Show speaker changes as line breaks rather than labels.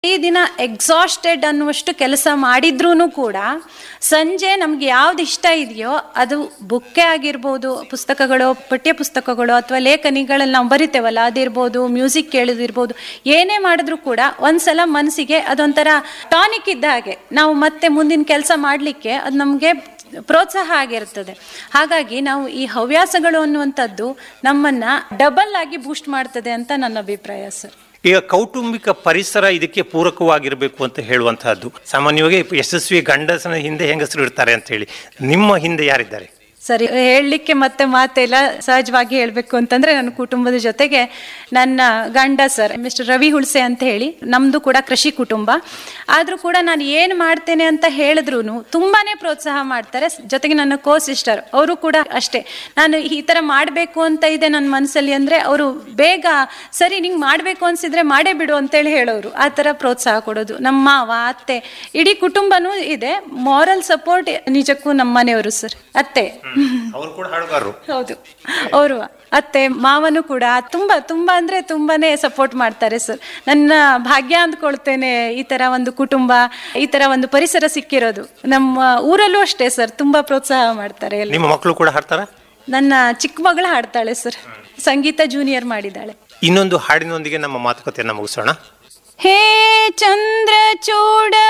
ಈ ದಿನ ಎಕ್ಸಾಸ್ಟೆಡ್ ಅನ್ನುವಷ್ಟು ಕೆಲಸ ಮಾಡಿದ್ರೂ ಕೂಡ ಸಂಜೆ ನಮ್ಗೆ ಯಾವ್ದು ಇಷ್ಟ ಇದೆಯೋ ಅದು ಬುಕ್ಕೇ ಆಗಿರ್ಬೋದು ಪುಸ್ತಕಗಳು ಪಠ್ಯ ಪುಸ್ತಕಗಳು ಅಥವಾ ಲೇಖನಿಗಳಲ್ಲಿ ನಾವು ಬರಿತೇವಲ್ಲ ಅದಿರ್ಬೋದು ಮ್ಯೂಸಿಕ್ ಕೇಳೋದಿರ್ಬೋದು ಏನೇ ಮಾಡಿದ್ರು ಕೂಡ ಒಂದ್ಸಲ ಮನಸ್ಸಿಗೆ ಅದೊಂಥರ ಟಾನಿಕ್ ಇದ್ದ ಹಾಗೆ ನಾವು ಮತ್ತೆ ಮುಂದಿನ ಕೆಲಸ ಮಾಡಲಿಕ್ಕೆ ಅದು ನಮಗೆ ಪ್ರೋತ್ಸಾಹ ಆಗಿರ್ತದೆ ಹಾಗಾಗಿ ನಾವು ಈ ಹವ್ಯಾಸಗಳು ಅನ್ನುವಂಥದ್ದು ನಮ್ಮನ್ನ ಡಬಲ್ ಆಗಿ ಬೂಸ್ಟ್ ಮಾಡ್ತದೆ ಅಂತ ನನ್ನ ಅಭಿಪ್ರಾಯ ಸರ್
ಈಗ ಕೌಟುಂಬಿಕ ಪರಿಸರ ಇದಕ್ಕೆ ಪೂರಕವಾಗಿರಬೇಕು ಅಂತ ಹೇಳುವಂತಹದ್ದು ಸಾಮಾನ್ಯವಾಗಿ ಯಶಸ್ವಿ ಗಂಡಸನ ಹಿಂದೆ ಹೆಂಗಸರು ಇರ್ತಾರೆ ಅಂತ ಹೇಳಿ ನಿಮ್ಮ ಹಿಂದೆ ಯಾರಿದ್ದಾರೆ
ಸರಿ ಹೇಳಲಿಕ್ಕೆ ಮತ್ತೆ ಮಾತಿಲ್ಲ ಸಹಜವಾಗಿ ಹೇಳಬೇಕು ಅಂತಂದ್ರೆ ನನ್ನ ಕುಟುಂಬದ ಜೊತೆಗೆ ನನ್ನ ಗಂಡ ಸರ್ ಮಿಸ್ಟರ್ ರವಿ ಹುಳ್ಸೆ ಅಂತ ಹೇಳಿ ನಮ್ದು ಕೂಡ ಕೃಷಿ ಕುಟುಂಬ ಆದ್ರೂ ಕೂಡ ನಾನು ಏನು ಮಾಡ್ತೇನೆ ಅಂತ ಹೇಳಿದ್ರು ತುಂಬಾನೇ ಪ್ರೋತ್ಸಾಹ ಮಾಡ್ತಾರೆ ಜೊತೆಗೆ ನನ್ನ ಕೋ ಸಿಸ್ಟರ್ ಅವರು ಕೂಡ ಅಷ್ಟೇ ನಾನು ಈ ತರ ಮಾಡಬೇಕು ಅಂತ ಇದೆ ನನ್ನ ಮನಸ್ಸಲ್ಲಿ ಅಂದ್ರೆ ಅವರು ಬೇಗ ಸರಿ ನಿಂಗೆ ಮಾಡಬೇಕು ಅನ್ಸಿದ್ರೆ ಮಾಡೇ ಬಿಡು ಅಂತೇಳಿ ಹೇಳೋರು ಆ ಥರ ಪ್ರೋತ್ಸಾಹ ಕೊಡೋದು ನಮ್ಮ ಮಾವ ಅತ್ತೆ ಇಡೀ ಕುಟುಂಬನೂ ಇದೆ ಮಾರಲ್ ಸಪೋರ್ಟ್ ನಿಜಕ್ಕೂ ನಮ್ಮ ಮನೆಯವರು ಸರ್ ಅತ್ತೆ
ಅವರು ಕೂಡ ಹಾಡುಗಾರರು
ಹೌದು ಅವರು ಅತ್ತೆ ಮಾವನು ಕೂಡ ತುಂಬಾ ತುಂಬಾ ಅಂದ್ರೆ ತುಂಬಾನೇ ಸಪೋರ್ಟ್ ಮಾಡ್ತಾರೆ ಸರ್ ನನ್ನ ಭಾಗ್ಯ ಅಂದ್ಕೊಳ್ತೇನೆ ಈ ತರ ಒಂದು ಕುಟುಂಬ ಈ ತರ ಒಂದು ಪರಿಸರ ಸಿಕ್ಕಿರೋದು ನಮ್ಮ ಊರಲ್ಲೂ ಅಷ್ಟೇ ಸರ್ ತುಂಬಾ ಪ್ರೋತ್ಸಾಹ ಮಾಡ್ತಾರೆ ಎಲ್ಲ
ನಿಮ್ಮ ಮಕ್ಕಳು ಕೂಡ ಹಾಡ್ತಾರ
ನನ್ನ ಚಿಕ್ಕ ಮಗಳು ಹಾಡ್ತಾಳೆ ಸರ್ ಸಂಗೀತ ಜೂನಿಯರ್ ಮಾಡಿದ್ದಾಳೆ
ಇನ್ನೊಂದು ಹಾಡಿನೊಂದಿಗೆ ನಮ್ಮ ಮಾತುಕತೆಯನ್ನು ಮುಗಿಸೋಣ
ಹೇ ಚಂದ್ರ ಚೂಡ